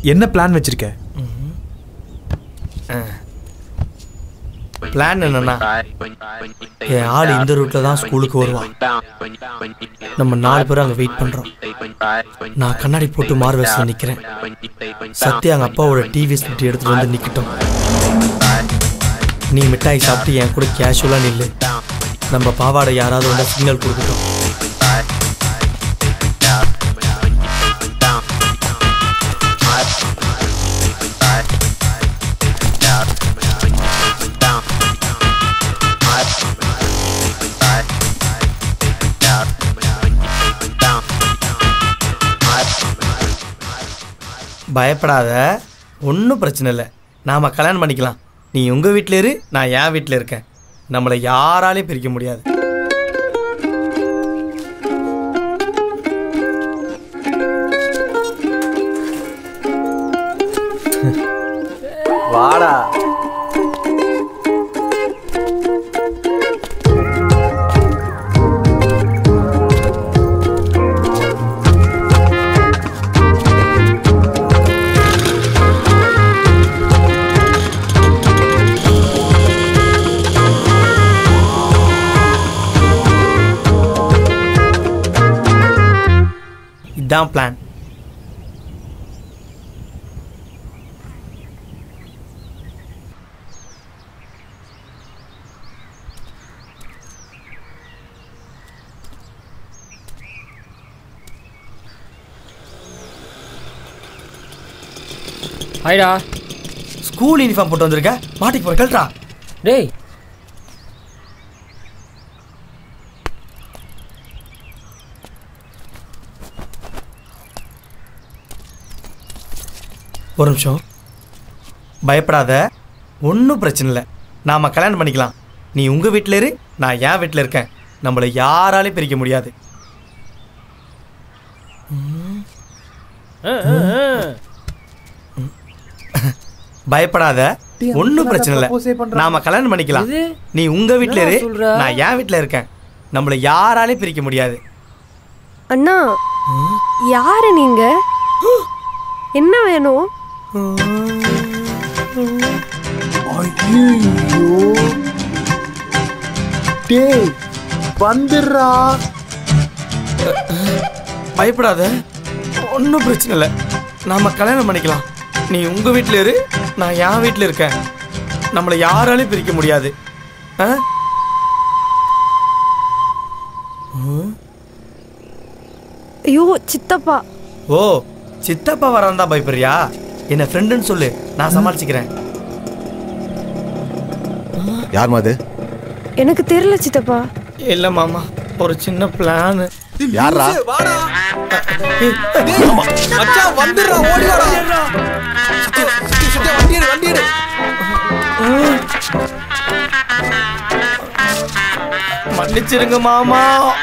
என்ன பிளான் வச்சிருக்க பிளான் என்னன்னா என் ஆள் இந்த ரூட்ல தான் ஸ்கூலுக்கு வருவான் நம்ம நாலு பேரும் அங்கே வெயிட் பண்றோம் நான் கண்ணாடி போட்டு மார்வெஸ்ல நிக்கிறேன் சத்யா அங்க அப்பாவோட டிவி ஸ்பிரிட் எடுத்துட்டு வந்து நிக்கட்டும் நீ மிட்டாய் சாப்பிட்டு என் கூட கேஷுவலா நில்லு நம்ம பாவாடை யாராவது வந்து சிக்னல் கொடுக்கட்டும் பயப்படாத ஒன்றும் பிரச்சனை இல்லை நாம கல்யாணம் பண்ணிக்கலாம் நீ உங்க வீட்டில் இரு நான் என் வீட்டில் இருக்கேன் நம்மளை யாராலையும் பிரிக்க முடியாது வாடா இதுதான் பிளான் ஹாய்டா ஸ்கூல் யூனிஃபார்ம் போட்டு வந்திருக்க மாட்டிக்கு போற கழட்டா டேய் ஒரு நிமிஷம் பயப்படாத ஒன்றும் பிரச்சனை இல்லை நாம கல்யாணம் பண்ணிக்கலாம் நீ உங்க வீட்டில் இரு நான் என் வீட்டில் இருக்கேன் நம்மளை யாராலையும் பிரிக்க முடியாது பயப்படாத ஒன்றும் பிரச்சனை இல்லை நாம கல்யாணம் பண்ணிக்கலாம் இது? நீ உங்க வீட்டில் இரு என்னடா சொல்ற? நான் என் வீட்டில் இருக்கேன் நம்மளை யாராலையும் பிரிக்க முடியாது அண்ணா யாரு நீங்க என்ன வேணும் டேய் வந்துடுறா பயப்படாத ஒன்றும் பிரச்சனை இல்லை நாம கல்யாணம் பண்ணிக்கலாம் நீ உங்க வீட்டில் இரு நான் என் வீட்டில் இருக்கேன் நம்மளை யாராலையும் பிரிக்க முடியாது ஆ ஐயோ சித்தப்பா ஓ சித்தப்பா வரான் தான் பயப்படுறியா என்ன ஃப்ரெண்டுன்னு சொல்லு நான் சமாளிச்சுக்கிறேன் யார் அது எனக்கு தெரியல சித்தப்பா இல்லை மாமா ஒரு சின்ன பிளான் யாரா மச்சான் வந்துடுறா ஓடி வாடா சத்யா, சத்யா, சத்யா, வண்டி எடு வண்டி எடு மன்னிச்சிருங்க மாமா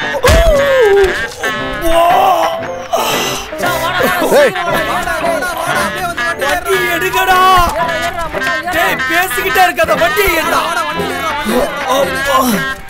வண்டி எடுங்கடா டேய் பேசிக்கிட்டே இருக்காத வண்டி எடுடா